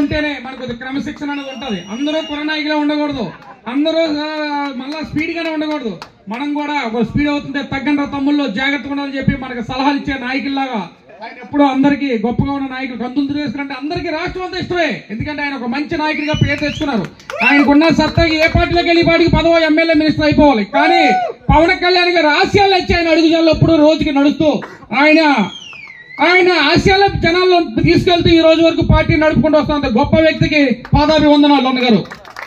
ఉంటేనే మనకు కొద్దిగా క్రమశిక్షణ అనేది ఉంటది అందరూ కురనాయకులే ఉండకూడదు అందరూ ఆ, మళ్ళా స్పీడ్ గానే ఉండకూడదు మనం కూడా ఒక స్పీడ్ అవుతుంటే తగ్గండి తమ్ముళ్ళు జాగ్రత్తగా ఉండాలని చెప్పి మనకు సలహాలు ఇచ్చే నాయకుల్లాగా ఆయన ఎప్పుడూ అందరికీ గొప్పగా ఉన్న నాయకులు కందులు తిరిగేసుకుంటే అందరికీ రాష్ట్రం అంతా ఇష్టమే ఎందుకంటే ఆయన ఒక మంచి నాయకుడిగా పేరు తెచ్చుకున్నారు ఆయనకున్న సత్తాకి ఏ పార్టీలోకి వెళ్ళి ఈ పార్టీకి పదవ ఎమ్మెల్యే మినిస్టర్ అయిపోవాలి కానీ పవన్ కళ్యాణ్ గారు ఆశయాలు వచ్చి ఆయన అడుగుజాల్లో ఎప్పుడు రోజుకి నడుస్తూ ఆయన ఆయన ఆశయాల జనాల్లో తీసుకెళ్తూ ఈ రోజు వరకు పార్టీ నడుపుకుంటూ వస్తున్నంత గొప్ప వ్యక్తికి పాదాభివందనాలు అన్నగారు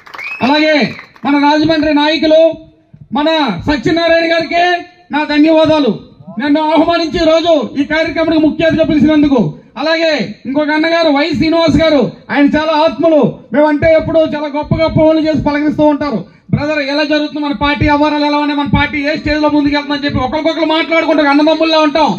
అలాగే మన రాజమండ్రి నాయకులు మన సత్యనారాయణ గారికి నా ధన్యవాదాలు నన్ను ఆహ్వానించి ఈ రోజు ఈ కార్యక్రమానికి ముఖ్య అతిథిగా పిలిచినందుకు అలాగే ఇంకొక అన్నగారు వై శ్రీనివాస్ గారు ఆయన చాలా ఆత్మలు మేమంటే ఎప్పుడు చాలా గొప్ప గొప్ప పనులు చేసి పలకరిస్తూ ఉంటారు బ్రదర్ ఎలా జరుగుతుంది మన పార్టీ వ్యవహారాలు ఎలా ఉన్నాయి మన పార్టీ ఏ స్టేజ్ లో ముందుకు వెళ్తుందని చెప్పి ఒకరికొకరు మాట్లాడుకుంటూ అన్నదమ్ముల్లా ఉంటాం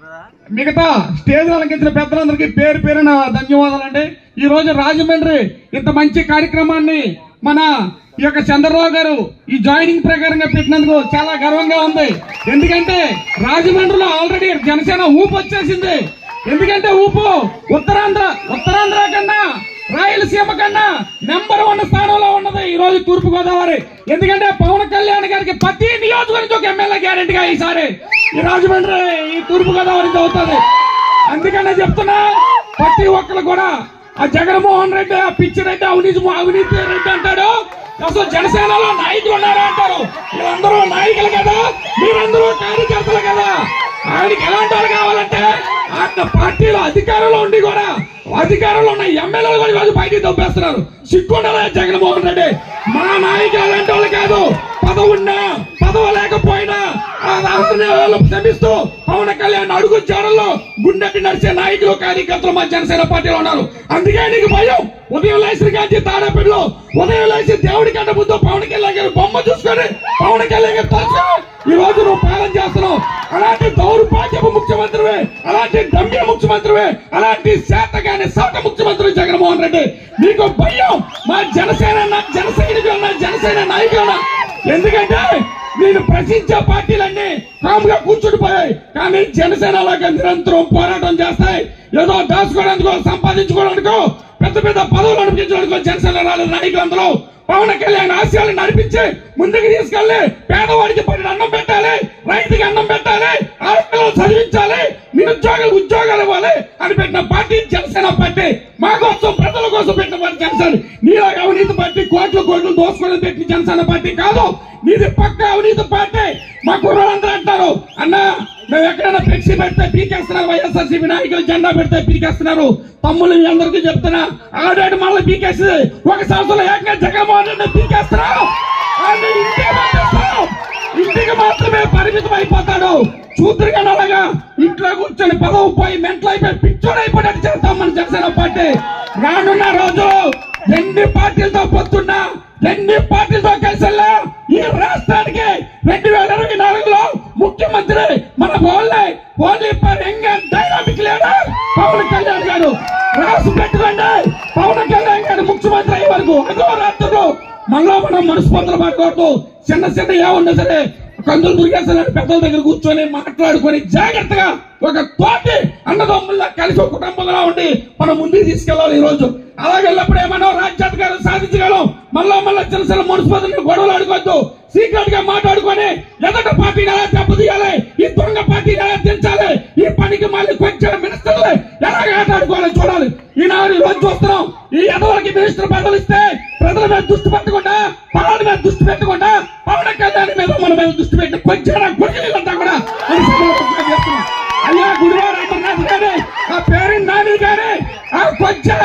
మిగతా స్టేజ్ అలంకించిన పెద్దలందరికీ పేరు పేరున ధన్యవాదాలండి ఈ రోజు రాజమండ్రి ఇంత మంచి కార్యక్రమాన్ని మన ఈ యొక్క చంద్రరావు గారు ఈ జాయినింగ్ ప్రకారంగా పెట్టినందుకు చాలా గర్వంగా ఉంది ఎందుకంటే రాజమండ్రిలో ఆల్రెడీ జనసేన ఊపు వచ్చేసింది ఎందుకంటే ఊపు ఉత్తరాంధ్ర ఉత్తరాంధ్ర కన్నా రాయలసీమ కన్నా నెంబర్ వన్ స్థానంలో ఉన్నది ఈ రోజు తూర్పు గోదావరి ఎందుకంటే పవన్ కళ్యాణ్ గారికి ప్రతి నియోజకవర్గం ఒక ఎమ్మెల్యే గ్యారెంటీగా ఈసారి ఈ రాజమండ్రి ఈ తూర్పు గోదావరి నుంచి అవుతుంది అందుకనే చెప్తున్నా ప్రతి ఒక్కరు కూడా ఆ జగన్మోహన్ రెడ్డి ఆ పిచ్చి రెడ్డి అవినీతి అవినీతి రెడ్డి అంటాడు అసలు జనసేనలో నాయకులు ఉన్నారా అంటారు వీళ్ళందరూ నాయకులు కదా మీరందరూ కార్యకర్తలు కదా ఆయనకి ఎలాంటి వాళ్ళు కావాలంటే ఆయన పార్టీలో అధికారంలో ఉండి కూడా అధికారంలో ఉన్న ఎమ్మెల్యేలు కూడా ఈరోజు బయటికి దొబ్బేస్తున్నారు సిగ్గుండాలి జగన్మోహన్ రెడ్డి మా నాయకులు అలాంటి వాళ్ళు కాదు పదవి ఉన్నా పదవి లేకపోయినా ఆ రాష్ట్రాన్ని వాళ్ళు శ్రమిస్తూ పవన్ కళ్యాణ్ అడుగు జాడల్లో గుండెకి నడిచే నాయకులు కార్యకర్తలు మా జనసేన పార్టీలో ఉన్నారు అందుకే నీకు భయం ఉదయం లేచిన కాంచి తాడేపల్లిలో ఉదయం లేచి దేవుడి కంటే ముందు పవన్ కళ్యాణ్ గారి బొమ్మ చూసుకొని పవన్ కళ్యాణ్ గారు తలుచుకొని ఈ రోజు నువ్వు పాలన చేస్తున్నావు అలాంటి దౌర్భాగ్యపు ముఖ్యమంత్రివే అలాంటి గమ్య ముఖ్యమంత్రివే అలాంటి శాతగాని శాత ముఖ్యమంత్రి జగన్మోహన్ రెడ్డి నీకు భయం మా జనసేన జన సైనికులు జనసేన నాయకులు ఎందుకంటే నేను ప్రశ్నించే పార్టీలన్నీ కాముగా కూర్చుండిపోయాయి కానీ జనసేన అలాగే నిరంతరం పోరాటం చేస్తాయి ఏదో దాచుకోవడానికో సంపాదించుకోవడానికో పెద్ద పెద్ద పదవులు అనిపించడానికో జనసేన రాలేదు నాయకులందరూ పవన్ కళ్యాణ్ ఆశయాలు నడిపించి ముందుకు తీసుకెళ్లి పేదవాడికి పడిన అన్నం పెట్టాలి రైతుకి అన్నం పెట్టాలి ఆడపిల్లలు చదివించాలి నిరుద్యోగులకు ఉద్యోగాలు ఇవ్వాలి అని పెట్టిన పార్టీ జనసేన పార్టీ మా కోసం ప్రజల కోసం పెట్టిన పార్టీ జనసేన నీలో అవినీతి పార్టీ కోట్లు కోట్లు దోసుకోవడం పెట్టిన జనసేన పార్టీ కాదు నీది పక్క అవినీతి పార్టీ మా కుర్రాళ్ళందరూ అంటారు అన్నా మేము ఎక్కడైనా ఫ్లెక్సీ పెడితే పీకేస్తున్నారు వైఎస్ఆర్సీపీ నాయకులు జెండా పెడితే పీకేస్తున్నారు తమ్ముళ్ళు మీ అందరికీ చెప్తున్నా ఆడాడు మళ్ళీ పీకేసి ఒక సంవత్సరం ఏకంగా జగన్మోహన్ రెడ్డి పీకేస్తున్నావు ఆయన్ని ఇంటికి పంపిస్తాం. ఇంటికి మాత్రమే పరిమితం అయిపోతాడు చూద్దరుగా అలాగా ఇంట్లో కూర్చొని పదవి పోయి మెంటల్ అయిపోయి పిచ్చోడు అయిపోయినట్టు చేస్తాం మన జనసేన పార్టీ రానున్న రోజు ఎన్ని పార్టీలతో పొత్తున్నా ఎన్ని పార్టీలతో కలిసి వెళ్ళా ఈ రాష్ట్రానికి రెండు వేల ఇరవై నాలుగులో ముఖ్యమంత్రి మన only only for young and dynamic leader Pawan Kalyan garu రాసి పెట్టుకోండి పవన్ కళ్యాణ్ గారు ముఖ్యమంత్రి అయ్యే వరకు అదో రాత్రులు మనలో మనం మనస్పందన పడకూడదు చిన్న చిన్న ఏమన్నా సరే కందులు దుర్గేశ్వర పెద్దల దగ్గర కూర్చొని మాట్లాడుకొని జాగ్రత్తగా ఒక తోటి అన్నదమ్ముల్లా కలిసి ఒక కుటుంబంగా ఉండి మనం ముందుకు తీసుకెళ్ళాలి ఈ రోజు అలాగే వెళ్ళినప్పుడు ఏమన్నా రాజ్యాధికారం సాధించగలం మళ్ళా మళ్ళా చిన్న చిన్న మనస్పందన గొడవలు ఆడుకోవద్దు సీక్రెట్ గా మాట్లాడుకొని ఎదట పార్టీని ఎలా దెబ్బతీయాలి ఈ దొంగ పార్టీని ఎలా దించాలి ఈ పనికి మళ్ళీ కొంచెం మినిస్టర్లు ఎలాగ ఆటాడుకోవాలని చూడాలి ఈనాడు ఈ రోజు చూస్తున్నాం ఈ ఎదవలకి మినిస్టర్ పదవులు ఇస్తే ప్రజల మీద దృష్టి పెట్టకుండా పవన్ మీద దృష్టి పెట్టకుండా పవన్ కళ్యాణ్ మీద మన మీద దృష్టి పెట్టి కొంచెం గుడికిలంతా కూడా అని సభాముఖంగా చేస్తున్నాం. అయ్యా గుడివాడ అమర్నాథ్ గాని ఆ పేరు నాని గాని ఆ కొంచెం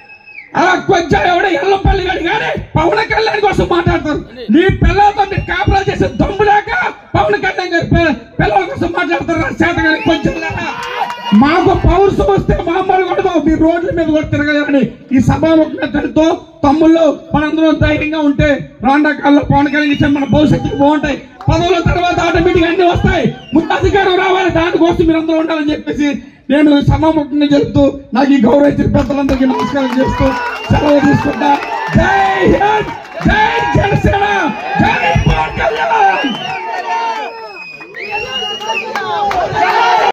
ఆ కొంచెం ఎవడ ఎల్లంపల్లి గాని గాని పవన్ కళ్యాణ్ కోసం మాట్లాడతారు నీ పిల్లలతో మీరు కాపలా చేసే దమ్ము లేక పవన్ కళ్యాణ్ గారి పిల్ల- పిల్లల కోసం మాట్లాడతారు చేత గాని కొంచెం లేక మాకు పౌరుషం వస్తే మామూలు కూడా మీ రోడ్ల మీద కూడా తిరగలేరని ఈ సభాముఖంతో తమ్ముళ్ళు మనందరం ధైర్యంగా ఉంటే రాండా కాలంలో పవన్ కళ్యాణ్ ఇచ్చే మన భవిష్యత్తుకు బాగుంటాయి పదవుల తర్వాత ఆటోమేటిక్ అన్ని వస్తాయి ముందు అధికారం రావాలి దానికోసం మీరు అందరూ ఉండాలని చెప్పేసి నేను సమాముఖంగా చెప్తూ నాకు ఈ గౌరవ ఇచ్చిన పెద్దలందరికీ నమస్కారం చేస్తూ సెలవు తీసుకుంటా జై హింద్ జై జనసేన